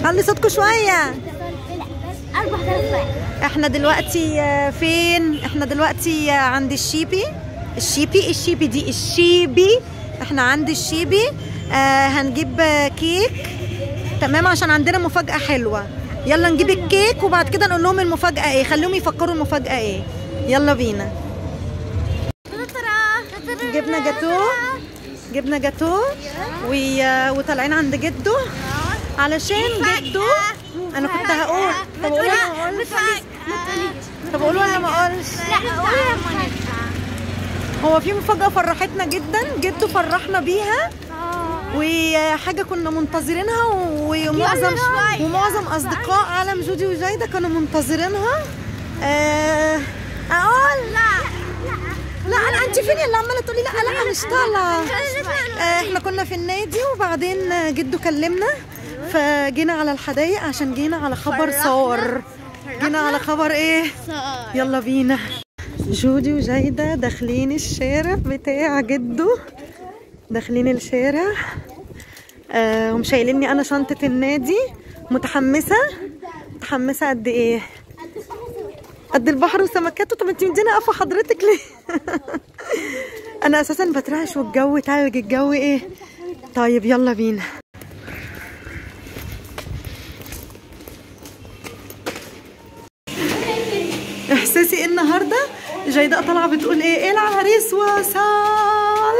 علي صوتكم شويه أربع ثلاث احنا دلوقتي آه، فين احنا دلوقتي آه، عند الشيبي الشيبي الشيبي دي الشيبي احنا عند الشيبي آه هنجيب آه، كيك تمام عشان عندنا مفاجأة حلوة يلا نجيب الكيك وبعد كده نقول لهم المفاجأة ايه خليهم يفكروا المفاجأة ايه يلا بينا جبنا جاتو جبنا جاتو و- وطالعين عند جده علشان جده انا كنت هقول طب اقول ولا ما اقولش طب اقول ولا ما اقولش لا قولها ما هو في مفاجأة فرحتنا جدا جده فرحنا بيها وحاجة كنا منتظرينها ومعظم شوية. ومعظم أصدقاء عالم جودي وجايدة كانوا منتظرينها آه، أقول لا لا أنا أنت فين اللي عمالة تقولي لا لا مش طالعة آه، احنا كنا في النادي وبعدين آه، جده كلمنا فجينا على الحدايق عشان جينا على خبر صار جينا على خبر ايه يلا بينا جودي وجايدة داخلين الشارع بتاع جده داخلين الشارع آه ومش شايليني انا شنطة النادي متحمسة متحمسة قد ايه قد البحر وسمكاته طب انت مدينا قفا حضرتك ليه انا اساسا بترعش والجو تلج الجو ايه طيب يلا بينا احساسي ايه النهارده جيداء طالعه بتقول ايه ايه العريس وصل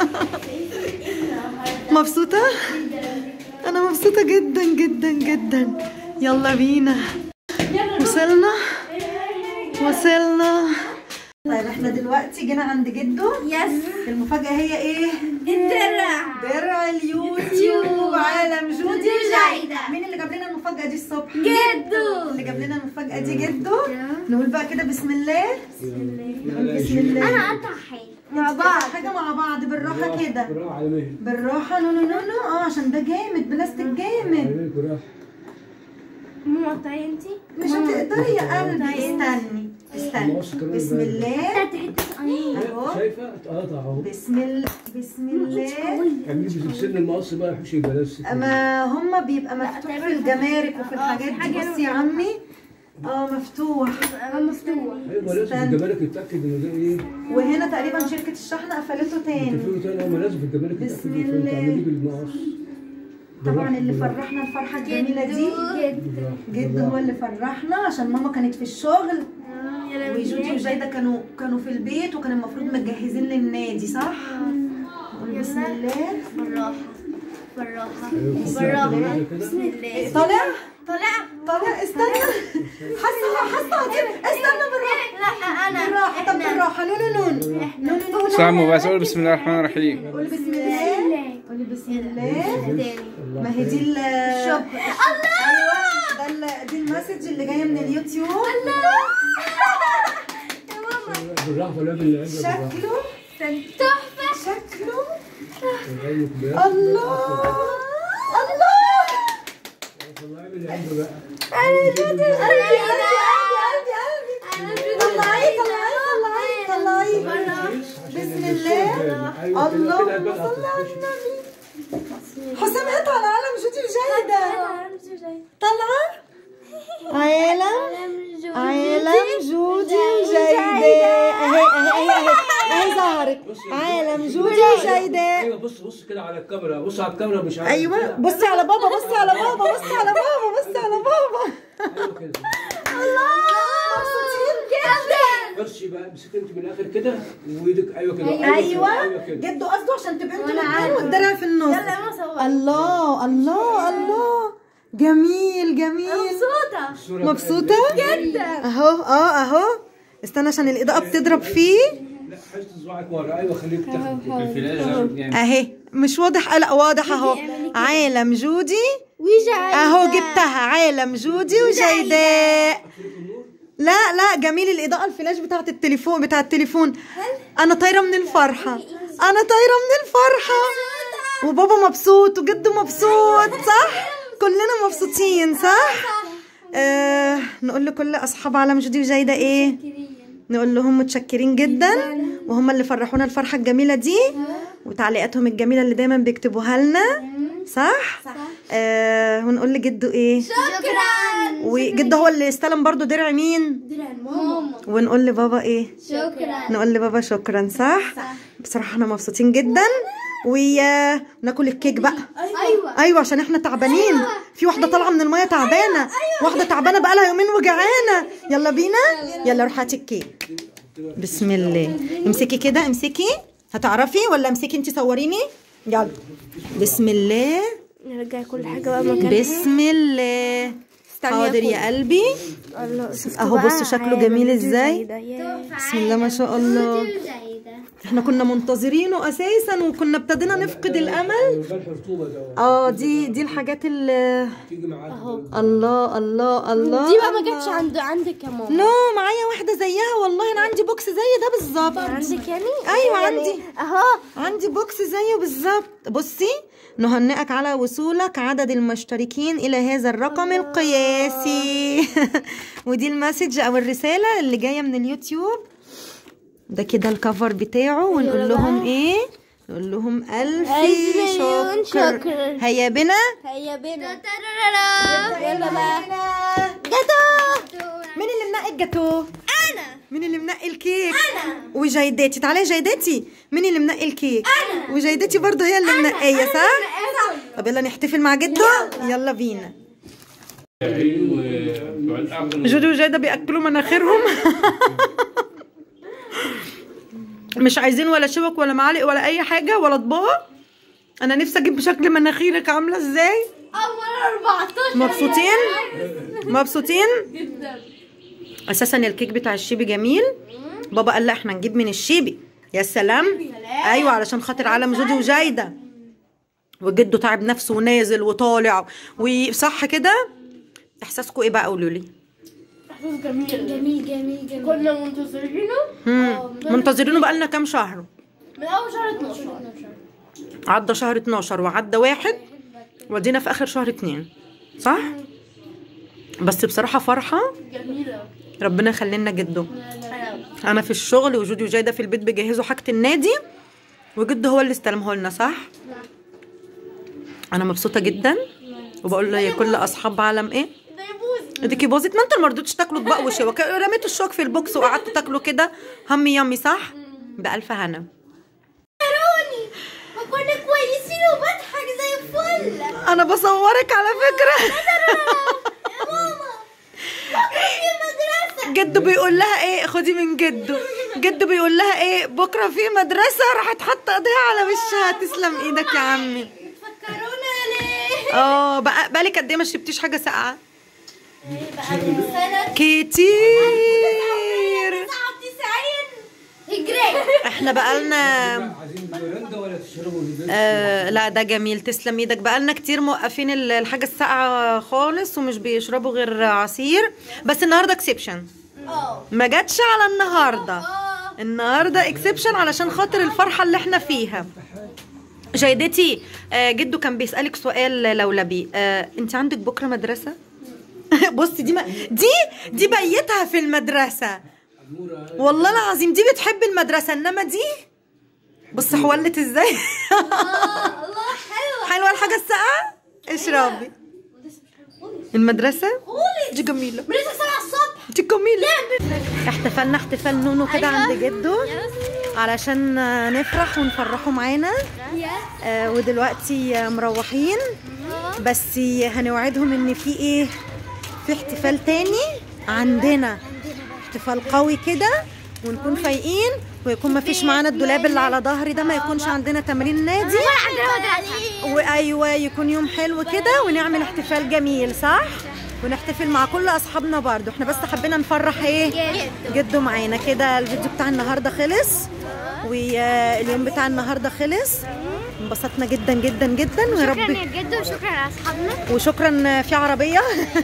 مبسوطه انا مبسوطه جدا جدا جدا يلا بينا وصلنا وصلنا طيب احنا دلوقتي جينا عند جده يس المفاجأة هي ايه؟ الدرع درع اليوتيوب عالم جودي وجايدة. مين اللي جاب لنا المفاجأة دي الصبح؟ جدو اللي جاب لنا المفاجأة دي جده نقول بقى كده بسم الله نقول بسم الله انا قطع حاجه مع بعض حاجة مع بعض بالراحة كده بالراحة على مهلك بالراحة نو نو نو نو اه عشان ده جامد بلاستيك جامد عليك بالراحة مو قطعي انتي مش هتقدري يا قلبي استني استني بسم الله اهو شايفة اتقطع اهو بسم الله بسم الله اعملي بسن المقص بقى يحوش يبقى نفسك ما هم بيبقى مفتوح في الجمارك وفي الحاجات دي بصي يا عمي اه مفتوح مفتوح ايوه ما لازم في الجمارك يتاكد ان ده ايه وهنا تقريبا شركة الشحن قفلته تاني تفرقوا تاني هم لازم في الجمارك بسم يتاكدوا فين الله. تعمليه بالمقص طبعا اللي فرحنا الفرحة الجميلة دي بالراحة جد هو اللي فرحنا عشان ماما كانت في الشغل وجودي وجايدة كانوا كانوا في البيت وكان المفروض متجهزين للنادي صح؟ نقول بسم الله بالراحه بالراحه أيوة، بالراحه بالراحة كده. بسم الله طالع طلع طالع استنى حاسة حاسة هطير استنى بالراحة لا انا بالراحة طب بالراحة نون نون نون نون سامو بس قول بسم الله الرحمن الرحيم قولي بسم الله قولي بسم الله تاني ما هي دي ال الشوب. ايوه ده ال- دي المسج اللي جايه من اليوتيوب بالراحة ولا بالعبرة بالراحة شكله تحفه شكله أيوة بالراحة. الله الله طلعي بالعبرة بقى قلبي قلبي قلبي طلعي طلعي طلعي طلعي بسم الله أيوة كده كده اللهم هتبقى صل على هتخش. النبي حسام هات على عالم جودي وجايدة طالعة عالم عالم جودي وجايدة اهي اهي اهي اهي اهي ظهرت عالم جودي وجايدة ايوه بص بص كده على الكاميرا بص على الكاميرا مش على ايوه بصي على بابا بصي على بابا بصي على بابا بصي على بابا ايوه كده مبسوطين جدا بصي بقى امسك انت من الاخر كده وايدك ايوه كده ايوه كده جدو قصده عشان تبقى انتوا الاثنين والدرع في النص الله الله الله جميل جميل مبسوطه الصورة مبسوطة؟ جدا اهو اه اهو استنى عشان الاضاءة بتضرب فيه لا حاسس صباعك ورا ايوه خليك تاخد الفلاش اهي مش واضح لا واضح اهو عالم جودي وجاي اهو جبتها عالم جودي وجيداء لا لا جميل الاضاءة الفلاش بتاعت التليفون بتاع التليفون انا طايرة من الفرحة انا طايرة من الفرحة وبابا مبسوط وجده مبسوط صح كلنا مبسوطين صح آه نقول لكل اصحاب عالم جودي وجيدة ايه نقول لهم متشكرين جدا وهم اللي فرحونا الفرحة الجميلة دي وتعليقاتهم الجميلة اللي دايما بيكتبوها لنا صح؟ آه ونقول لجده ايه شكرا وجده هو اللي استلم برضو درع مين ماما ونقول لبابا ايه شكرا نقول لبابا شكرا صح بصراحه احنا مبسوطين جدا وناكل الكيك بقى ايوه ايوه عشان احنا تعبانين في واحده طالعه من الميه تعبانه واحده تعبانه بقى لها يومين وجعانه يلا بينا يلا روح هاتي الكيك بسم الله امسكي كده امسكي هتعرفي ولا امسكي انت صوريني يلا بسم الله نرجع كل حاجه بقى مكانها بسم الله حاضر يا قلبي الله اهو بصوا شكله جميل ازاي بسم الله ما شاء الله احنا كنا منتظرينه اساسا وكنا ابتدينا نفقد الامل البلح رطوبه ده اه دي دي الحاجات اللي تيجي معاك الله الله الله دي بقى ما جاتش عند عندك يا ماما نو معايا واحده زيها والله انا عندي بوكس زي ده بالظبط عندك يعني ايوه عندي اهو عندي بوكس زيه بالظبط بصي نهنئك على وصولك عدد المشتركين الى هذا الرقم القياسي ودي المسج او الرساله اللي جايه من اليوتيوب ده كده الكفر بتاعه ونقول لهم ايه نقول لهم الف ألف مليون شكر شكر. هيا بنا هيا بينا يلا بقى جاتو مين اللي منقي الجاتو انا مين اللي منقي الكيك انا وجيداتي تعالي يا جيداتي مين اللي منقي الكيك انا وجيداتي برضه هي اللي منقيه صح طب يلا نحتفل مع جده يلا بينا جودو وجيدة بياكلوا مناخيرهم مش عايزين ولا شوك ولا معالق ولا اي حاجه ولا اطباق انا نفسي اجيب بشكل مناخيرك عامله ازاي اول 14 مبسوطين مبسوطين اساسا الكيك بتاع الشيبي جميل بابا قال لا احنا نجيب من الشيبي يا سلام ايوه علشان خاطر عالم جودي وجايده وجده تعب نفسه ونازل وطالع وصح كده احساسكم ايه بقى قولوا لي جميل جميل جميل جميل كنا منتظرينه مم. منتظرينه بقالنا كام شهر من اول شهر 12 عدى شهر 12 وعدى واحد ودينا في اخر شهر اتنين صح بس بصراحه فرحه جميله ربنا يخلينا جده انا في الشغل وجودي وجايده في البيت بيجهزوا حاجه النادي وجده هو اللي استلمه لنا صح انا مبسوطه جدا وبقول له يا كل اصحاب عالم ايه ده يبوظ اديكي باظت ما انتوا ما رضيتوش تاكلوا اطباق وشوك رميتوا الشوك في البوكس وقعدتوا تاكلوا كده همي يمي صح بألف هنا روني ما كنا كويسين وبضحك زي الفل انا بصورك على فكره يا ماما بكره في مدرسه جده بيقول لها ايه خدي من جده جده بيقول لها ايه بكره في مدرسه راحت حاطه ايديها على وشها تسلم ايدك يا عمي فكرونا ليه اه بقى بالك قد ايه ما شربتيش حاجه ساقعه بقى سنه كتير 99 هجري احنا بقالنا عايزين ميرندا ولا تشربوا في البيت؟ آه لا ده جميل تسلم ايدك بقالنا كتير موقفين ال- الحاجه الساقعه خالص ومش بيشربوا غير عصير بس النهارده اكسبشن اه ما جاتش على النهارده اه النهارده اكسبشن علشان خاطر الفرحه اللي احنا فيها جيدتي آه جدو كان بيسالك سؤال لولبي آه انت عندك بكره مدرسه بصي دي ما دي دي بيتها في المدرسه والله العظيم دي بتحب المدرسه انما دي بص حولت ازاي الله حلوه حلوه الحاجه الساقعه اشربي المدرسه دي جميله من لسه 7 الصبح دي جميله احتفلنا احتفال نونو كده أيوة. عند جده علشان نفرح ونفرحه معانا آه ودلوقتي آه، مروحين بس هنوعدهم ان في ايه في احتفال تاني عندنا احتفال قوي كده ونكون فايقين ويكون ما فيش معانا الدولاب اللي على ظهري ده ما يكونش عندنا تمرين نادي وايوه يكون يوم حلو كده ونعمل احتفال جميل صح ونحتفل مع كل اصحابنا برضو احنا بس حبينا نفرح ايه جدو معانا كده الفيديو بتاع النهارده خلص واليوم بتاع النهارده خلص انبسطنا جدا جدا جدا ويا شكرا رب يا جدو وشكرا لاصحابنا وشكرا في عربيه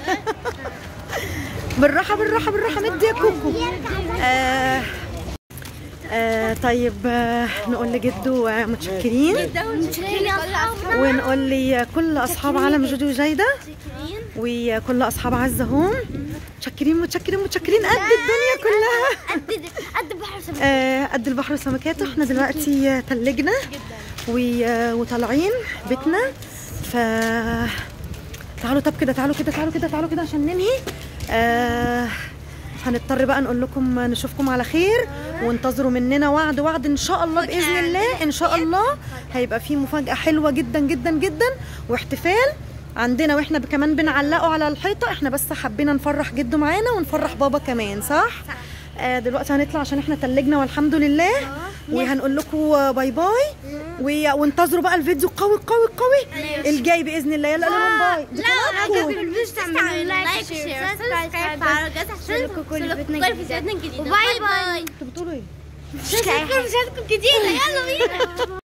بالراحه بالراحه بالراحه مدي يا كوكو آه آه طيب آه نقول لجدو آه متشكرين متشكرين يا اصحابنا ونقول لي كل اصحاب عالم جودي وجايده وكل اصحاب عزه هوم متشكرين متشكرين متشكرين قد الدنيا كلها قد قد بحر سمك آه، قد البحر وسمكاته احنا دلوقتي آه، تلجنا و- آه، وطالعين بيتنا ف تعالوا طب كده تعالوا كده تعالوا كده تعالوا كده عشان ننهي آه هنضطر بقى نقول لكم نشوفكم على خير وانتظروا مننا وعد وعد ان شاء الله باذن الله ان شاء الله هيبقى في مفاجاه حلوه جدا جدا جدا واحتفال عندنا واحنا كمان بنعلقه على الحيطه احنا بس حبينا نفرح جده معانا ونفرح بابا كمان صح آه دلوقتي هنطلع عشان احنا تلجنا والحمد لله وهنقول لكم باي باي وي- وانتظروا بقى الفيديو قوي قوي قوي الجاي باذن الله يلا لهم باي دي قناتكم. تعملوا لايك شير سبسكرايب فعلوا الجرس عشان يوصلكوا كل فيديوهاتنا الجديدة باي باي انتوا بتقولوا ايه مشاهدكم جديدة يلا بينا